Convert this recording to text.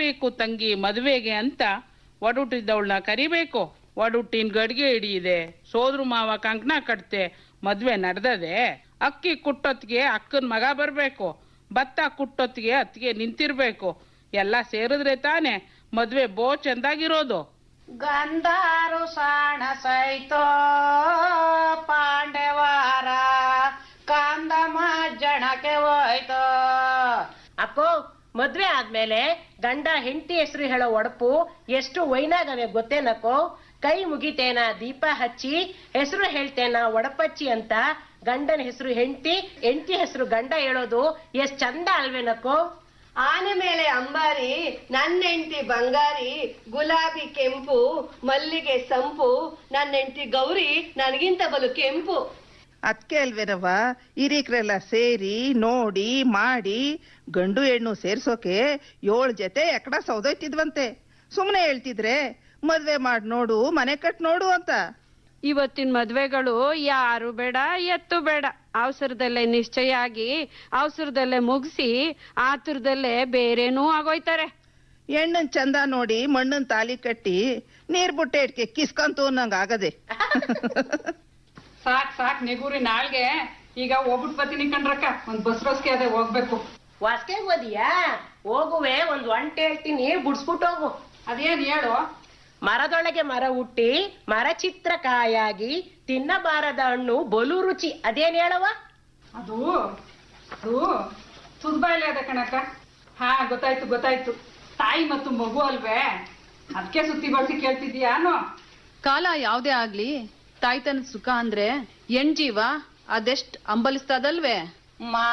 ಬರಬೇಕು ತಂಗಿ ಮದುವೆಗೆ ಅಂತ ಒಡಹುಟ್ಟಿದ್ದವಳನ್ನ ಕರಿಬೇಕು ಒಡಹುಟ್ಟಿನ ಗಡಿಗೆ ಹಿಡಿಯಿದೆ ಸೋದ್ರ ಮಾವ ಕಂಕಣ ಕಟ್ತೆ ಮದ್ವೆ ನಡ್ದದೆ ಅಕ್ಕಿ ಕುಟ್ಟೊತ್ತಿಗೆ ಅಕ್ಕನ ಮಗ ಬರ್ಬೇಕು ಭತ್ತ ಕುಟ್ಟೊತ್ತಿಗೆ ಅತ್ತಿಗೆ ನಿಂತಿರ್ಬೇಕು ಎಲ್ಲ ಸೇರಿದ್ರೆ ತಾನೆ ಮದ್ವೆ ಬೋ ಚಂದಾಗಿರೋದು ಗಂಧಾರು ಸಾಣ ಸೈತೋ ಪಾಂಡವಾರ ಕಾಂದಮ ಜಣಕ್ಕೆ ಹೋಯ್ತೋ ಅಕ್ಕೋ ಮದ್ವೆ ಆದ್ಮೇಲೆ ಗಂಡ ಹೆಂಡತಿ ಹೆಸರು ಹೇಳೋ ಒಡಪು ಎಷ್ಟು ವೈನಾಗವೆ ಗೊತ್ತೇನಕ್ಕೋ ಕೈ ಮುಗಿತೇನ ದೀಪ ಹಚ್ಚಿ ಹೆಸರು ಹೇಳ್ತೇನ ಒಡಪಚ್ಚಿ ಅಂತ ಗಂಡನ ಹೆಸರು ಹೆಂಡತಿ ಹೆಂಡತಿ ಹೆಸರು ಗಂಡ ಹೇಳೋದು ಎಷ್ಟ್ ಚಂದ ಅಲ್ವೇನಕ್ಕೋ ಆನೆ ಮೇಲೆ ಅಂಬಾರಿ ನನ್ನ ಹೆಂಡತಿ ಬಂಗಾರಿ ಗುಲಾಬಿ ಕೆಂಪು ಮಲ್ಲಿಗೆ ಸಂಪು ನನ್ನ ಹೆಂಡತಿ ಗೌರಿ ನನಗಿಂತ ಬಲು ಕೆಂಪು ಅದಕ್ಕೆ ಅಲ್ವೇನವ್ವ ಹಿರೀಕ್ರೆಲ್ಲ ಸೇರಿ ನೋಡಿ ಮಾಡಿ ಗಂಡು ಹೆಣ್ಣು ಸೇರ್ಸೋಕೆ ಏಳು ಜೊತೆ ಎಕಡ ಸೌದೈತಿದ್ವಂತೆ ಸುಮ್ಮನೆ ಹೇಳ್ತಿದ್ರೆ ಮದ್ವೆ ಮಾಡಿ ನೋಡು ಮನೆ ಕಟ್ ನೋಡು ಅಂತ ಇವತ್ತಿನ ಮದ್ವೆಗಳು ಯಾರು ಬೇಡ ಎತ್ತು ಬೇಡ ಅವಸರದಲ್ಲೇ ನಿಶ್ಚಯ ಆಗಿ ಅವಸರದಲ್ಲೇ ಮುಗಿಸಿ ಆತುರದಲ್ಲೇ ಬೇರೇನೂ ಆಗೋಯ್ತಾರೆ ಹೆಣ್ಣನ್ ಚಂದ ನೋಡಿ ಮಣ್ಣನ್ ತಾಲಿ ಕಟ್ಟಿ ನೀರ್ ಬುಟ್ಟೆ ಇಟ್ಕೆ ಕಿಸ್ಕಂತು ಅನ್ನಂಗ್ ಆಗದೆ ಸಾಕ್ ಸಾಕ್ ನೆಗೂರಿ ನಾಳ್ಗೆ ಈಗ ಹೋಗ್ಬಿಟ್ ಬರ್ತೀನಿ ಕಣ್ರಕ್ಕ ಒಂದ್ ಬಸ್ ರೋಸ್ಗೆ ಅದೇ ಹೋಗ್ಬೇಕು ವಾಸ್ಕೆ ಓದಿಯಾ ಹೋಗುವೆ ಒಂದ್ ಒಂಟೆ ಹೇಳ್ತೀನಿ ಬುಡ್ಸ್ಬಿಟ್ಟು ಹೋಗು ಅದೇನ್ ಹೇಳು ಮರದೊಳಗೆ ಮರ ಹುಟ್ಟಿ ಮರ ಚಿತ್ರಕಾಯಾಗಿ ತಿನ್ನಬಾರದ ಹಣ್ಣು ಬಲು ರುಚಿ ಅದೇನ್ ಹೇಳವ ಅದು ಅದು ತುದ್ಬಾಯ್ಲೆ ಅದ ಕಣಕ್ಕ ಹಾ ಗೊತ್ತಾಯ್ತು ಗೊತ್ತಾಯ್ತು ತಾಯಿ ಮತ್ತು ಮಗು ಅಲ್ವೇ ಅದಕ್ಕೆ ಸುತ್ತಿ ಬಳಸಿ ಕೇಳ್ತಿದ್ಯಾನು ಕಾಲ ಯಾವ್ದೇ ಆಗ್ಲಿ ತಾಯ್ತನ ಸುಖ ಅಂದ್ರೆ ಹೆಣ್ ಜೀವ ಅದೆಷ್ಟ್ ಅಂಬಲಿಸ್ತದಲ್ವೇ ಮಾ